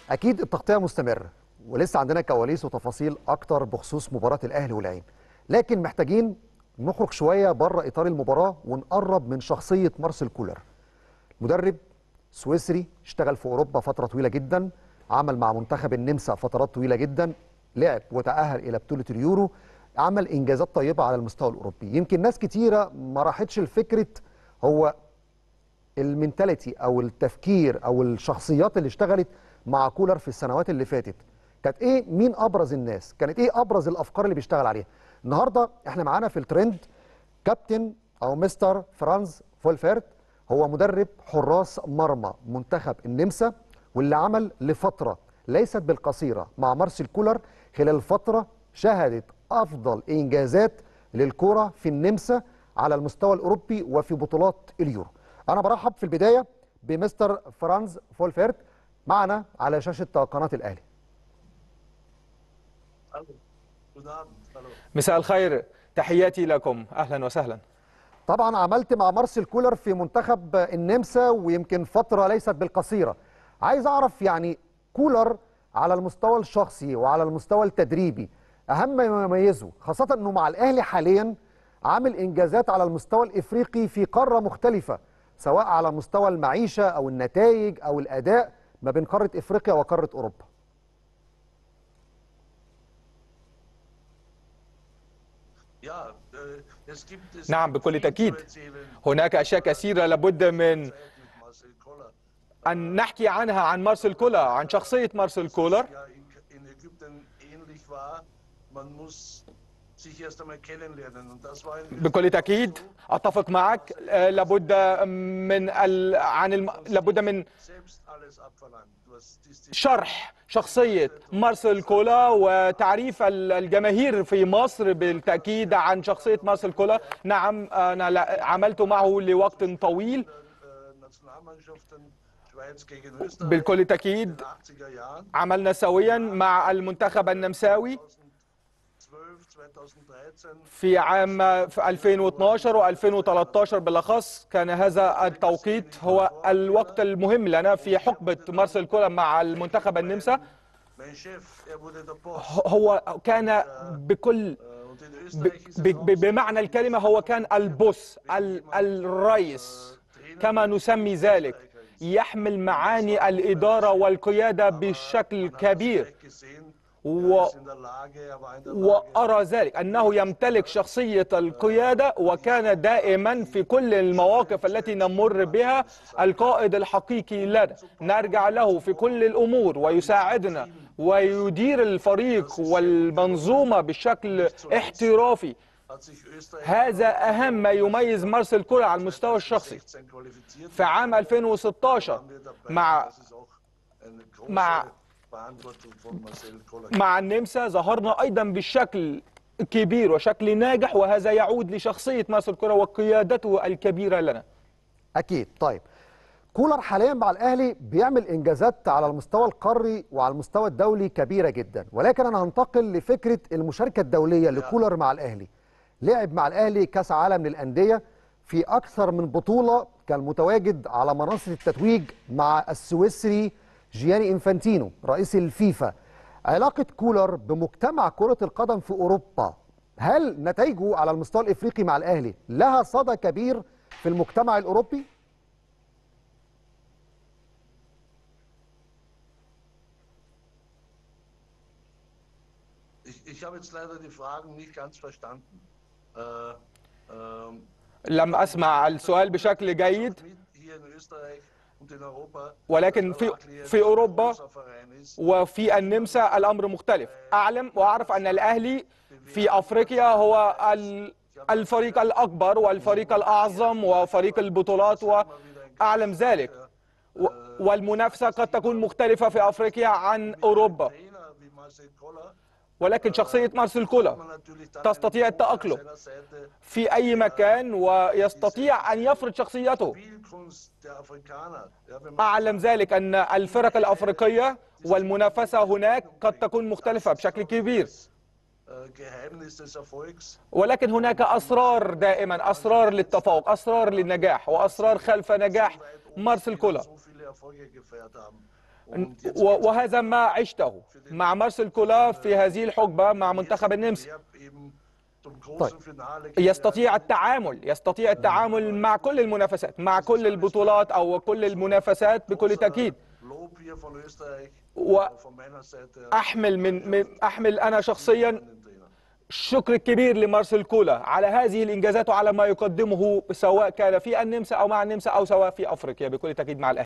اكيد التغطيه مستمره ولسه عندنا كواليس وتفاصيل اكتر بخصوص مباراه الاهلي والعين لكن محتاجين نخرج شويه بره اطار المباراه ونقرب من شخصيه مارسيل كولر مدرب سويسري اشتغل في اوروبا فتره طويله جدا عمل مع منتخب النمسا فترات طويله جدا لعب وتاهل الى بطوله اليورو عمل انجازات طيبه على المستوى الاوروبي يمكن ناس كتيره ما راحتش لفكره هو المينتاليتي او التفكير او الشخصيات اللي اشتغلت مع كولر في السنوات اللي فاتت كانت ايه مين ابرز الناس كانت ايه ابرز الافكار اللي بيشتغل عليها النهارده احنا معانا في الترند كابتن او مستر فرانز فولفيرت هو مدرب حراس مرمى منتخب النمسا واللي عمل لفتره ليست بالقصيره مع مارسيل كولر خلال فتره شهدت افضل انجازات للكره في النمسا على المستوى الاوروبي وفي بطولات اليورو انا برحب في البدايه بمستر فرانز فولفيرت معنا على شاشه قناه الاهلي مساء الخير تحياتي لكم اهلا وسهلا طبعا عملت مع مارسيل كولر في منتخب النمسا ويمكن فتره ليست بالقصيره عايز اعرف يعني كولر على المستوى الشخصي وعلى المستوى التدريبي اهم ما يميزه خاصه انه مع الاهلي حاليا عامل انجازات على المستوى الافريقي في قاره مختلفه سواء على مستوى المعيشه او النتائج او الاداء ما بين قاره افريقيا وقاره اوروبا نعم بكل تأكيد هناك أشياء كثيرة لابد من أن نحكي عنها عن مارسيل كولر عن شخصية مارسيل كولر بكل تأكيد أتفق معك لابد من ال... عن الم... لابد من شرح شخصية مارسيل كولا وتعريف الجماهير في مصر بالتأكيد عن شخصية مارسيل كولا نعم أنا عملت معه لوقت طويل بالكل تأكيد عملنا سويا مع المنتخب النمساوي في عام 2012 و2013 بالاخص كان هذا التوقيت هو الوقت المهم لنا في حقبه مارسيل كولر مع المنتخب النمسا هو كان بكل بمعنى الكلمه هو كان البوس الرئيس كما نسمي ذلك يحمل معاني الاداره والقياده بشكل كبير و... وأرى ذلك أنه يمتلك شخصية القيادة وكان دائما في كل المواقف التي نمر بها القائد الحقيقي لنا نرجع له في كل الأمور ويساعدنا ويدير الفريق والمنظومة بشكل احترافي هذا أهم ما يميز مارسيل كولر على المستوى الشخصي في عام 2016 مع مع مع النمسا ظهرنا ايضا بشكل كبير وشكل ناجح وهذا يعود لشخصيه مارسيل كولر وقيادته الكبيره لنا اكيد طيب كولر حاليا مع الاهلي بيعمل انجازات على المستوى القاري وعلى المستوى الدولي كبيره جدا ولكن انا هنتقل لفكره المشاركه الدوليه لكولر مع الاهلي لعب مع الاهلي كاس عالم للانديه في اكثر من بطوله كان متواجد على منصه التتويج مع السويسري جياني انفانتينو رئيس الفيفا علاقة كولر بمجتمع كرة القدم في أوروبا هل نتائجه على المستوى الإفريقي مع الأهلي لها صدى كبير في المجتمع الأوروبي؟ Ich habe jetzt leider die Fragen nicht ganz verstanden. Äh, ähm, لم أسمع السؤال بشكل جيد hier in Österreich und in Europa ولكن في في اوروبا وفي النمسا الامر مختلف اعلم واعرف ان الاهلي في افريقيا هو ال- الفريق الاكبر والفريق الاعظم وفريق البطولات واعلم ذلك و- والمنافسه قد تكون مختلفه في افريقيا عن اوروبا Trainer wie Marcel Koller ولكن شخصيه مارسيل كولر man natürlich dann تستطيع التاقلم seiner Seite في اي مكان ويستطيع ان يفرض شخصيته Spielkunst der Afrikaner. Ja, wenn man أعلم ذلك أن الفرق الأفريقية والمنافسة هناك قد تكون مختلفة بشكل كبير äh, Geheimnis des Erfolgs ولكن هناك أسرار دائما أسرار للتفوق أسرار للنجاح وأسرار خلف نجاح مارسيل كولر so viele Erfolge gefeiert haben. و- وهذا ما عشته مع مارسيل كولر في هذه الحقبة مع منتخب النمسا يستطيع التعامل يستطيع التعامل مع كل المنافسات مع كل البطولات أو كل المنافسات بكل تأكيد وأحمل من, من أحمل أنا شخصيا الشكر الكبير لمارسيل كولا على هذه الإنجازات وعلى ما يقدمه سواء كان في النمسا أو مع النمسا أو سواء في أفريقيا بكل تأكيد مع الأهلي